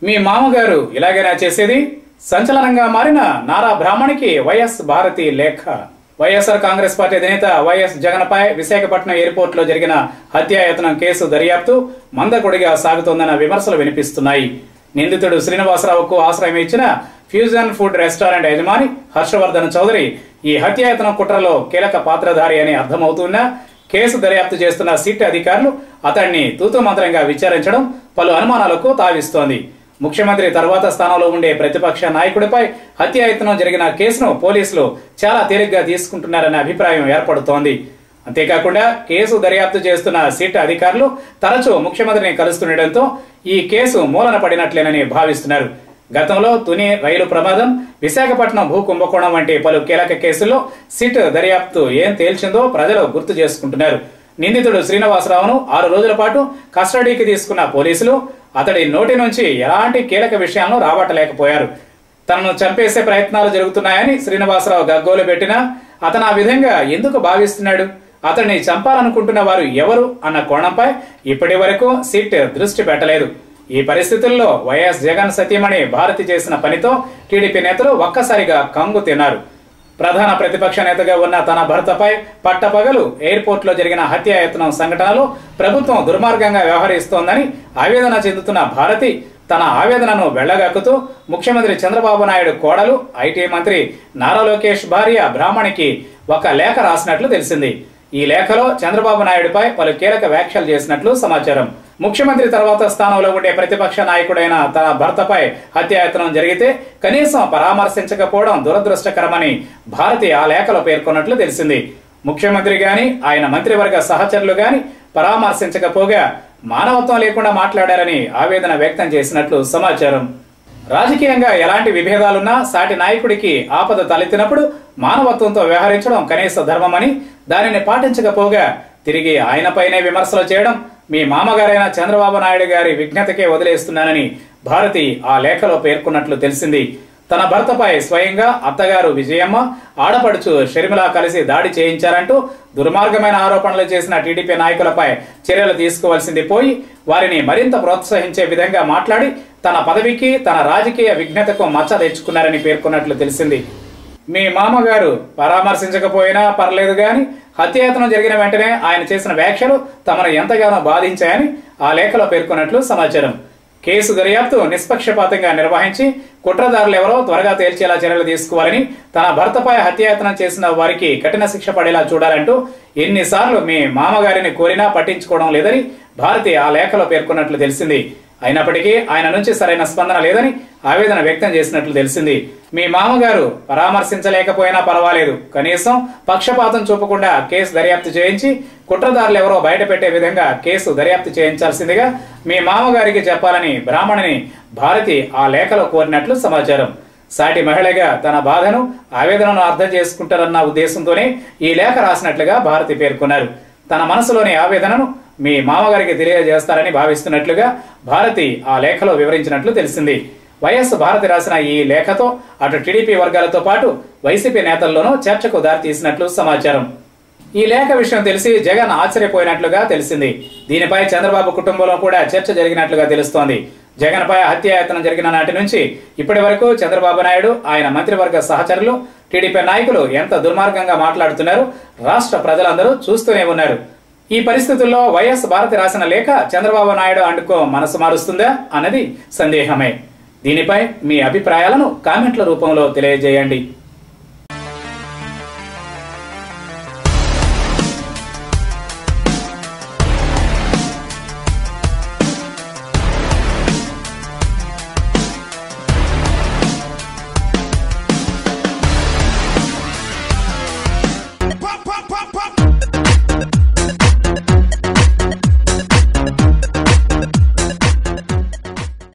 మీ మామగారు ఇలాగైనా చేసేది సంచలనంగా మారిన నారా బ్రాహ్మణికి వైఎస్ భారతి లేఖ వైఎస్ఆర్ కాంగ్రెస్ పార్టీ అధినేత వైఎస్ జగన్పై విశాఖపట్నం ఎయిర్పోర్ట్ లో జరిగిన హత్యాయత్నం కేసు దర్యాప్తు మందకొడిగా సాగుతోందన్న విమర్శలు వినిపిస్తున్నాయి నిందితుడు శ్రీనివాసరావుకు ఆశ్రయం ఇచ్చిన ఫ్యూజన్ ఫుడ్ రెస్టారెంట్ యజమాని హర్షవర్ధన్ చౌదరి ఈ హత్యాయత్నం కుట్రలో కీలక పాత్రధారి అని అర్థమవుతున్నా కేసు దర్యాప్తు చేస్తున్న సిట్ అధికారులు అతన్ని తూతు మంత్రంగా విచారించడం పలు అనుమానాలకు తావిస్తోంది ముఖ్యమంత్రి తర్వాత స్థానంలో ఉండే ప్రతిపక్ష నాయకుడిపై హత్యాయత్నం జరిగిన కేసును పోలీసులు చాలా తేలిగ్గా తీసుకుంటున్నారనే అభిప్రాయం ఏర్పడుతోంది అంతేకాకుండా కేసు దర్యాప్తు చేస్తున్న సిట్ అధికారులు తరచూ ముఖ్యమంత్రిని కలుస్తుండటంతో ఈ కేసు మూలన పడినట్లేనని భావిస్తున్నారు గతంలో తుని రైలు ప్రమాదం విశాఖపట్నం భూ కుంభకోణం వంటి పలు కీలక కేసుల్లో సిట్ దర్యాప్తు ఏం తేల్చిందో ప్రజలు గుర్తు చేసుకుంటున్నారు నిందితుడు శ్రీనివాసరావును ఆరు రోజుల పాటు కస్టడీకి తీసుకున్న పోలీసులు అతడి నోటి నుంచి ఎలాంటి కీలక విషయాలను రాబట్టలేకపోయారు తనను చంపేసే ప్రయత్నాలు జరుగుతున్నాయని శ్రీనివాసరావు గగ్గోలు పెట్టినా అతను ఆ విధంగా ఎందుకు భావిస్తున్నాడు అతన్ని చంపాలనుకుంటున్న వారు ఎవరు అన్న కోణంపై ఇప్పటి వరకు సిట్ దృష్టి పెట్టలేదు ఈ పరిస్థితుల్లో వైఎస్ జగన్ సతీమణి భారతి చేసిన పనితో టీడీపీ నేతలు ఒక్కసారిగా కంగు తిన్నారు ప్రధాన ప్రతిపక్ష నేతగా ఉన్న తన భర్తపై పట్టపగలు ఎయిర్పోర్ట్ లో జరిగిన హత్యాయత్నం సంఘటనలో ప్రభుత్వం దుర్మార్గంగా వ్యవహరిస్తోందని ఆవేదన చెందుతున్న భారతి తన ఆవేదనను వెళ్లగక్కుతూ ముఖ్యమంత్రి చంద్రబాబు నాయుడు కోడలు ఐటీ మంత్రి నారా లోకేష్ భార్య బ్రాహ్మణికి ఒక లేఖ రాసినట్లు తెలిసింది ఈ లేఖలో చంద్రబాబు నాయుడుపై పలు కీలక వ్యాఖ్యలు చేసినట్లు సమాచారం ముఖ్యమంత్రి తర్వాత స్థానంలో ఉండే ప్రతిపక్ష నాయకుడైన తన భర్తపై హత్యాయత్నం జరిగితే కనీసం పరామర్శించకపోవడం దురదృష్టకరమని భారతి ఆ లేఖలో పేర్కొన్నట్లు తెలిసింది ముఖ్యమంత్రి గాని ఆయన మంత్రివర్గ సహచరులు గాని పరామర్శించకపోగా మానవత్వం లేకుండా మాట్లాడారని ఆవేదన వ్యక్తం చేసినట్లు సమాచారం రాజకీయంగా ఎలాంటి విభేదాలున్నా సాటి నాయకుడికి ఆపద తలెత్తినప్పుడు మానవత్వంతో వ్యవహరించడం కనీస ధర్మమని దానిని పాటించకపోగా తిరిగి ఆయనపైనే విమర్శలు చేయడం మీ మామగారైన చంద్రబాబు నాయుడు గారి విజ్ఞతకే వదిలేస్తున్నానని భారతి ఆ లేఖలో పేర్కొన్నట్లు తెలిసింది తన భర్తపై స్వయంగా అత్తగారు విజయమ్మ ఆడపడుచు షర్మిల కలిసి దాడి చేయించారంటూ దుర్మార్గమైన ఆరోపణలు చేసిన టీడీపీ నాయకులపై చర్యలు తీసుకోవాల్సింది పోయి వారిని మరింత ప్రోత్సహించే విధంగా మాట్లాడి తన పదవికి తన రాజకీయ విఘ్నతకు మచ్చ తెచ్చుకున్నారని పేర్కొన్నట్లు తెలిసింది మీ మామగారు పరామర్శించకపోయినా పర్లేదు గాని హత్యాయత్నం జరిగిన వెంటనే ఆయన చేసిన వ్యాఖ్యలు తమను ఎంతగానో బాధించాయని ఆ లేఖలో పేర్కొన్నట్లు సమాచారం కేసు దర్యాప్తు నిష్పక్షపాతంగా నిర్వహించి కుట్రదారులు ఎవరో త్వరగా తేల్చేలా చర్యలు తీసుకోవాలని తన భర్తపై హత్యాయత్నం చేసిన వారికి కఠిన శిక్ష పడేలా చూడాలంటూ ఎన్నిసార్లు మీ మామగారిని కోరినా పట్టించుకోవడం లేదని భారతి ఆ లేఖలో పేర్కొన్నట్లు తెలిసింది అయినప్పటికీ ఆయన నుంచి సరైన స్పందన లేదని ఆవేదన వ్యక్తం చేసినట్లు తెలిసింది మీ మామగారు పరామర్శించలేకపోయినా పర్వాలేదు కనీసం పక్షపాతం చూపకుండా కేసు దర్యాప్తు చేయించి కుట్రదారులు ఎవరో బయటపెట్టే విధంగా కేసు దర్యాప్తు చేయించాల్సిందిగా మీ మామగారికి చెప్పాలని బ్రాహ్మణిని భారతి ఆ లేఖలో కోరినట్లు సమాచారం సాటి మహిళగా తన బాధను ఆవేదనను అర్థం చేసుకుంటారన్న ఉద్దేశంతోనే ఈ లేఖ రాసినట్లుగా భారతి పేర్కొన్నారు తన మనసులోని ఆవేదనను మీ మామగారికి తెలియజేస్తారని భావిస్తున్నట్లుగా భారతి ఆ లేఖలో వివరించినట్లు తెలిసింది వైఎస్ భారతి రాసిన ఈ లేఖతో అటు టీడీపీ వర్గాలతో పాటు వైసీపీ నేతల్లోనూ చర్చకు దారితీసినట్లు సమాచారం ఈ లేఖ విషయం తెలిసి జగన్ ఆశ్చర్యపోయినట్లుగా తెలిసింది దీనిపై చంద్రబాబు కుటుంబంలో కూడా చర్చ జరిగినట్లుగా తెలుస్తోంది జగన్ పై హత్యాయత్నం జరిగిన నాటి నుంచి ఇప్పటి వరకు చంద్రబాబు నాయుడు ఆయన మంత్రివర్గ సహచరులు టీడీపీ నాయకులు ఎంత దుర్మార్గంగా మాట్లాడుతున్నారు రాష్ట్ర ప్రజలందరూ చూస్తూనే ఉన్నారు ఈ పరిస్థితుల్లో వైఎస్ భారతి రాసిన లేఖ చంద్రబాబు నాయుడు అండుకో మనసు మారుస్తుందా అన్నది సందేహమే దీనిపై మీ అభిప్రాయాలను కామెంట్ల రూపంలో తెలియజేయండి